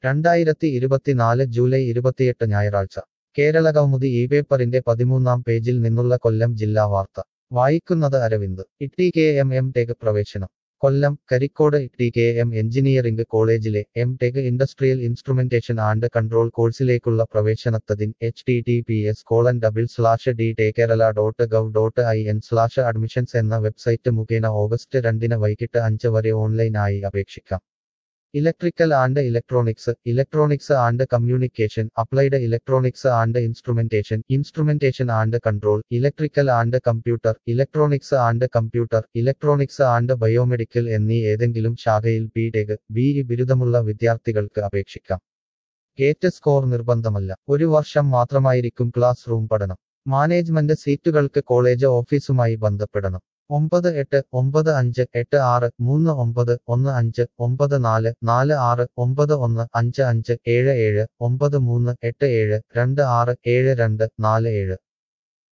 രണ്ടായിരത്തി ഇരുപത്തിനാല് ജൂലൈ ഇരുപത്തിയെട്ട് ഞായറാഴ്ച കേരള കൗമുദി ഈ പേപ്പറിന്റെ പതിമൂന്നാം പേജിൽ നിന്നുള്ള കൊല്ലം ജില്ലാ വാർത്ത വായിക്കുന്നത് Aravind T K M M tech പ്രവേശനം Kollam Karikode T K M engineering കോളേജിലെ M tech industrial instrumentation and control കോഴ്സിലേക്കുള്ള പ്രവേശനത്തതിൻ H T T P S colon double slash D T Kerala dot gov dot I N slash admissions എന്ന website മുഖേന August രണ്ടിന് വൈകിട്ട് അഞ്ച് വരെ ഓൺലൈനായി അപേക്ഷിക്കാം electrical and electronics electronics and communication applied electronics and instrumentation instrumentation and control electrical and computer electronics and computer electronics and biomedical എന്നീ ഏതെങ്കിലും ശാഖയിൽ ബി ടെക് ബിഇ ബിരുദമുള്ള വിദ്യാർത്ഥികൾക്ക് അപേക്ഷിക്കാം ഗേറ്റ് സ്കോർ നിർബന്ധമല്ല ഒരു വർഷം മാത്രമായിരിക്കും ക്ലാസ് റൂം പഠനം മാനേജ്മെന്റ് സീറ്റുകൾക്ക് കോളേജ് ഓഫീസുമായി ബന്ധപ്പെടണം ഒമ്പത് എട്ട് ഒമ്പത് അഞ്ച് എട്ട് ആറ് മൂന്ന് ഒമ്പത് ഒന്ന് അഞ്ച് ഒമ്പത് നാല് നാല് ആറ് ഒമ്പത് ഒന്ന് അഞ്ച് അഞ്ച് ഏഴ് ഏഴ് ഒമ്പത് മൂന്ന് എട്ട് ഏഴ് രണ്ട് ആറ് ഏഴ് രണ്ട് നാല് ഏഴ്